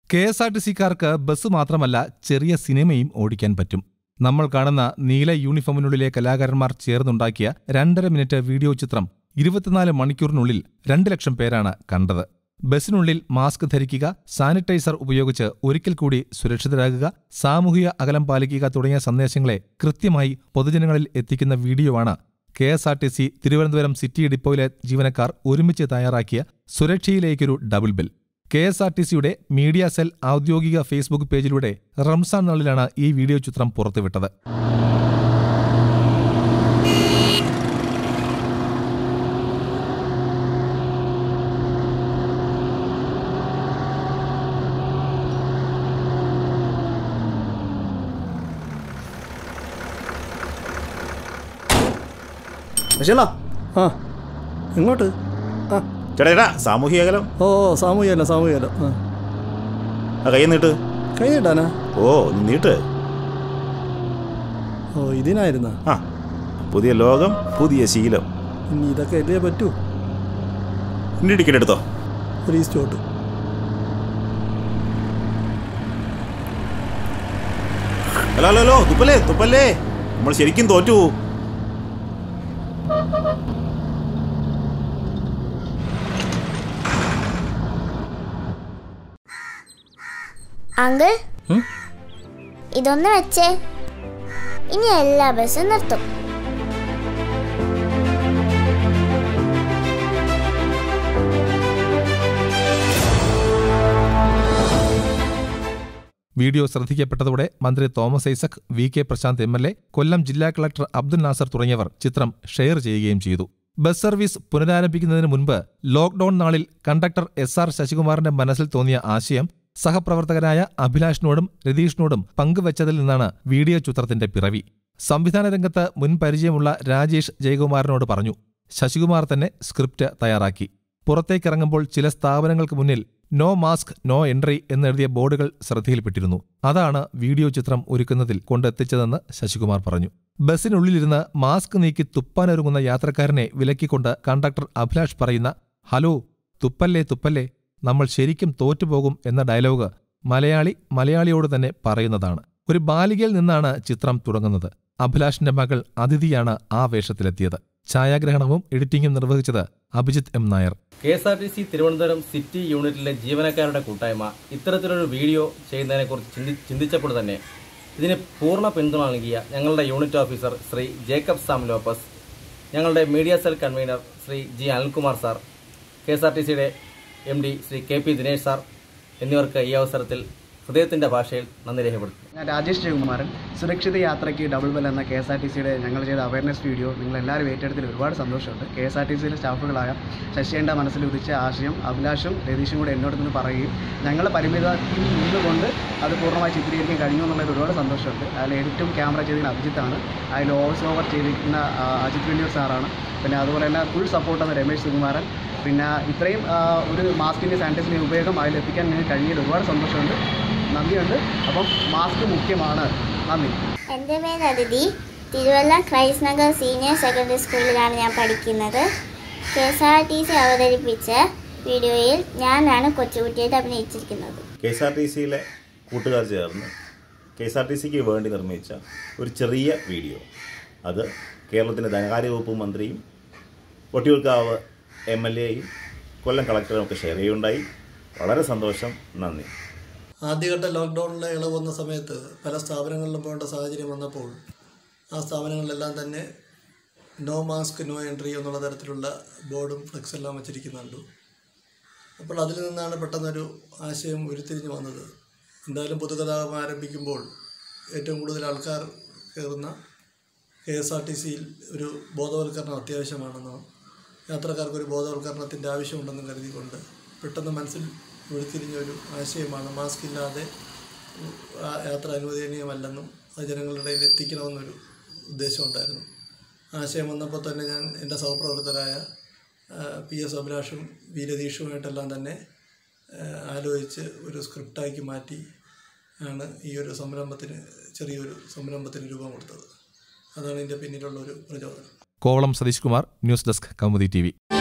K S R T സിക്കാർക്ക് bus മാത്രമല്ല ചെറിയ സിനിമയും ഓടിക്കാൻ പറ്റും നമ്മൾ കാണുന്ന നീല യൂണിഫോമിനുള്ളിലെ കലാകാരന്മാർ ചേർന്നുണ്ടാക്കിയ രണ്ടര മിനിറ്റ് വീഡിയോ ചിത്രം ഇരുപത്തിനാല് മണിക്കൂറിനുള്ളിൽ രണ്ട് ലക്ഷം പേരാണ് കണ്ടത് ബസ്സിനുള്ളിൽ മാസ്ക് ധരിക്കുക സാനിറ്റൈസർ ഉപയോഗിച്ച് ഒരിക്കൽ കൂടി സുരക്ഷിതരാകുക സാമൂഹിക അകലം പാലിക്കുക തുടങ്ങിയ സന്ദേശങ്ങളെ കൃത്യമായി പൊതുജനങ്ങളിൽ എത്തിക്കുന്ന വീഡിയോയാണ് K S R T C Thiruvananthapuram city ഡിപ്പോയിലെ ജീവനക്കാർ ഒരുമിച്ച് തയ്യാറാക്കിയ സുരക്ഷയിലേക്കൊരു double bell K S R T സിയുടെ മീഡിയ സെൽ ഔദ്യോഗിക ഫേസ്ബുക്ക് പേജിലൂടെ റംസാൻ നാളിലാണ് ഈ വീഡിയോ ചിത്രം പുറത്തുവിട്ടത് ബഷീറാ ആ എങ്ങോട്ട് ആ ചേട്ടാ ചേട്ടാ സാമൂഹിക അകലം ഓ സാമൂഹികല്ല സാമൂഹികല്ല ആ ആ കൈ നീട്ട് കൈ നീട്ടാനാ ഓ ഒന്ന് നീട്ട് ഓ ഇതിനായിരുന്നാ ആ പുതിയ ലോകം പുതിയ ശീലം ഇനി ഇതൊക്കെ അല്ലേ പറ്റൂ ഇനി ടിക്കറ്റ് എടുത്തോ ഒരു ഈസ്റ്റോട്ട് ഹലോ ഹലോ ഹലോ തുപ്പല്ലേ തുപ്പല്ലേ നമ്മൾ ശരിക്കും തോറ്റു പോവും. അങ്കിൾ ഇതൊന്ന് വെച്ചേ ഇനി എല്ലാ ബസ്സും നിർത്തും വീഡിയോ ശ്രദ്ധിക്കപ്പെട്ടതോടെ മന്ത്രി Thomas Isaac V K Prashanth M L A Kollam ജില്ലാ കളക്ടർ അബ്ദുൽ നാസർ തുടങ്ങിയവർ ചിത്രം ഷെയർ ചെയ്യുകയും ചെയ്തു ബസ് സർവീസ് പുനരാരംഭിക്കുന്നതിന് മുൻപ് ലോക്ഡൌൺ നാളിൽ കണ്ടക്ടർ എസ് ആർ ശശികുമാറിന്റെ മനസ്സിൽ തോന്നിയ ആശയം സഹപ്രവർത്തകരായ അഭിലാഷിനോടും രതീഷിനോടും പങ്കുവച്ചതിൽ നിന്നാണ് വീഡിയോ ചിത്രത്തിന്റെ പിറവി സംവിധാന രംഗത്ത് മുൻ പരിചയമുള്ള രാജേഷ് ജയകുമാറിനോട് പറഞ്ഞു ശശികുമാർ തന്നെ സ്ക്രിപ്റ്റ് തയ്യാറാക്കി പുറത്തേക്കിറങ്ങുമ്പോൾ ചില സ്ഥാപനങ്ങൾക്ക് മുന്നിൽ നോ മാസ്ക് നോ എൻട്രി എന്നെഴുതിയ ബോർഡുകൾ ശ്രദ്ധയിൽപ്പെട്ടിരുന്നു അതാണ് വീഡിയോ ചിത്രം ഒരുക്കുന്നതിൽ കൊണ്ടെത്തിച്ചതെന്ന് ശശികുമാർ പറഞ്ഞു ബസ്സിനുള്ളിലിരുന്ന് മാസ്ക് നീക്കി തുപ്പാനൊരുങ്ങുന്ന യാത്രക്കാരനെ വിലക്കിക്കൊണ്ട് കണ്ടക്ടർ അഭിലാഷ് പറയുന്ന ഹലോ തുപ്പല്ലേ തുപ്പല്ലേ നമ്മൾ ശരിക്കും തോറ്റുപോകും എന്ന ഡയലോഗ് മലയാളി മലയാളിയോട് തന്നെ പറയുന്നതാണ് ഒരു ബാലികയിൽ നിന്നാണ് ചിത്രം തുടങ്ങുന്നത് അഭിലാഷിന്റെ മകൾ അതിഥിയാണ് ആ വേഷത്തിലെത്തിയത് ഛായാഗ്രഹണവും എഡിറ്റിംഗും നിർവഹിച്ചത് Abhijith M Nair K S R T C Thiruvananthapuram city യൂണിറ്റിലെ ജീവനക്കാരുടെ കൂട്ടായ്മ ഇത്തരത്തിലൊരു വീഡിയോ ചെയ്യുന്നതിനെക്കുറിച്ച് ചിന്തി ചിന്തിച്ചപ്പോൾ തന്നെ ഇതിന് പൂർണ്ണ പിന്തുണ നൽകിയ ഞങ്ങളുടെ യൂണിറ്റ് ഓഫീസർ ശ്രീ ജേക്കബ് സാം ലോപ്പസ് ഞങ്ങളുടെ media cell convener Shri G Anilkumar sir K S R T സിയുടെ M D Shri K P Dinesh sir എന്നിവർക്ക് ഈ അവസരത്തിൽ ഹൃദയത്തിൻ്റെ ഭാഷയിൽ നന്ദി രേഖപ്പെടുത്തുന്നു ഞാൻ രാജേഷ് ജയകുമാരൻ സുരക്ഷിത യാത്രയ്ക്ക് ഡബിൾ ബെൽ എന്ന കെ എസ് ആർ ടി സിയുടെ ഞങ്ങൾ ചെയ്ത അവയർനെസ് വീഡിയോ നിങ്ങൾ എല്ലാവരും ഏറ്റെടുത്തതിൽ ഒരുപാട് സന്തോഷമുണ്ട് കെ എസ് ആർ ടി സിയിലെ സ്റ്റാഫുകളായ ശശിയേണ്ട മനസ്സിൽ ഉദിച്ച ആശയം അഭിലാഷും രതീഷും കൂടെ എന്നോട് നിന്ന് പറയുകയും ഞങ്ങൾ പരിമിതത്തിൽ നിന്നുകൊണ്ട് അത് പൂർണ്ണമായി ചിത്രീകരിക്കാൻ കഴിഞ്ഞു എന്നുള്ളത് ഒരുപാട് സന്തോഷമുണ്ട് അതിൽ എഡിറ്റും ക്യാമറ ചെയ്തിരിക്കുന്ന അഭിജിത്താണ് അതിൽ വോയിസ് ഓവർ ചെയ്തിരിക്കുന്ന ആ, അജിത് വെള്ളിയൂർ സാറാണ് പിന്നെ അതുപോലെ തന്നെ ഫുൾ സപ്പോർട്ടാണ് രമേശ് സുകുമാരൻ പിന്നെ ഇത്രയും ആ, ഒരു മാസ്കിൻ്റെ സാനിറ്റൈസിൻ്റെ ഉപയോഗം അതിലെത്തിക്കാൻ ഞങ്ങൾക്ക് കഴിഞ്ഞതിൽ ഒരുപാട് സന്തോഷമുണ്ട് നന്ദിയുണ്ട് അപ്പം മാസ്ക് മുഖ്യമാണ് നന്ദി എൻ്റെ പേര് Athithi Thiruvalla Christ Nagar senior secondary സ്കൂളിലാണ് ഞാൻ പഠിക്കുന്നത് K S R T C അവതരിപ്പിച്ച വീഡിയോയിൽ ഞാനാണ് കൊച്ചുകുട്ടിയായിട്ട് അഭിനയിച്ചിരിക്കുന്നത് കെ എസ് ആർ ടി സിയിലെ കൂട്ടുകാർ ചേർന്ന് കെ എസ് ആർ ടി സിക്ക് വേണ്ടി നിർമ്മിച്ച ഒരു ചെറിയ വീഡിയോ അത് കേരളത്തിൻ്റെ ധനകാര്യ വകുപ്പ് മന്ത്രിയും ഒട്ടിയൂർക്കാവ് എം എൽ എയും കൊല്ലം കളക്ടറും ഒക്കെ ഷെയർ ചെയ്യുകയുണ്ടായി വളരെ സന്തോഷം നന്ദി ആദ്യഘട്ട ലോക്ക്ഡൗണിലെ ഇളവ് വന്ന സമയത്ത് പല സ്ഥാപനങ്ങളിലും പോകേണ്ട സാഹചര്യം വന്നപ്പോൾ ആ സ്ഥാപനങ്ങളിലെല്ലാം തന്നെ നോ മാസ്ക് നോ എൻട്രി എന്നുള്ള തരത്തിലുള്ള ബോർഡും ഫ്ലെക്സ് എല്ലാം വച്ചിരിക്കുന്നുണ്ട് അപ്പോൾ അതിൽ നിന്നാണ് പെട്ടെന്നൊരു ആശയം ഉരുത്തിരിഞ്ഞ് വന്നത് എന്തായാലും പൊതുഗതാഗതം ആരംഭിക്കുമ്പോൾ ഏറ്റവും കൂടുതൽ ആൾക്കാർ കയറുന്ന കെ എസ് ആർ ടി സിയിൽ ഒരു ബോധവൽക്കരണം അത്യാവശ്യമാണെന്നും യാത്രക്കാർക്ക് ഒരു ബോധവൽക്കരണത്തിൻ്റെ ആവശ്യമുണ്ടെന്നും കരുതിക്കൊണ്ട് പെട്ടെന്ന് മനസ്സിൽ ഉരുത്തിരിഞ്ഞ ഒരു ആശയമാണ് മാസ്ക് ഇല്ലാതെ ആ യാത്ര അനുവദനീയമല്ലെന്നും അത് ജനങ്ങളുടെ ഇടയിൽ എത്തിക്കണമെന്നൊരു ഉദ്ദേശമുണ്ടായിരുന്നു ആശയം വന്നപ്പോൾ തന്നെ ഞാൻ എൻ്റെ സഹപ്രവർത്തകരായ ആ, പി എസ് അഭിലാഷും വി രതീഷുമായിട്ടെല്ലാം തന്നെ ആ, ആലോചിച്ച് ഒരു സ്ക്രിപ്റ്റാക്കി മാറ്റി ആണ് ഈ ഒരു സംരംഭത്തിന് ചെറിയൊരു സംരംഭത്തിന് രൂപം കൊടുത്തത് അതാണ് ഇതിൻ്റെ പിന്നിലുള്ള ഒരു പ്രചോദനം Kovalam Satheesh Kumar news desk Kaumudi T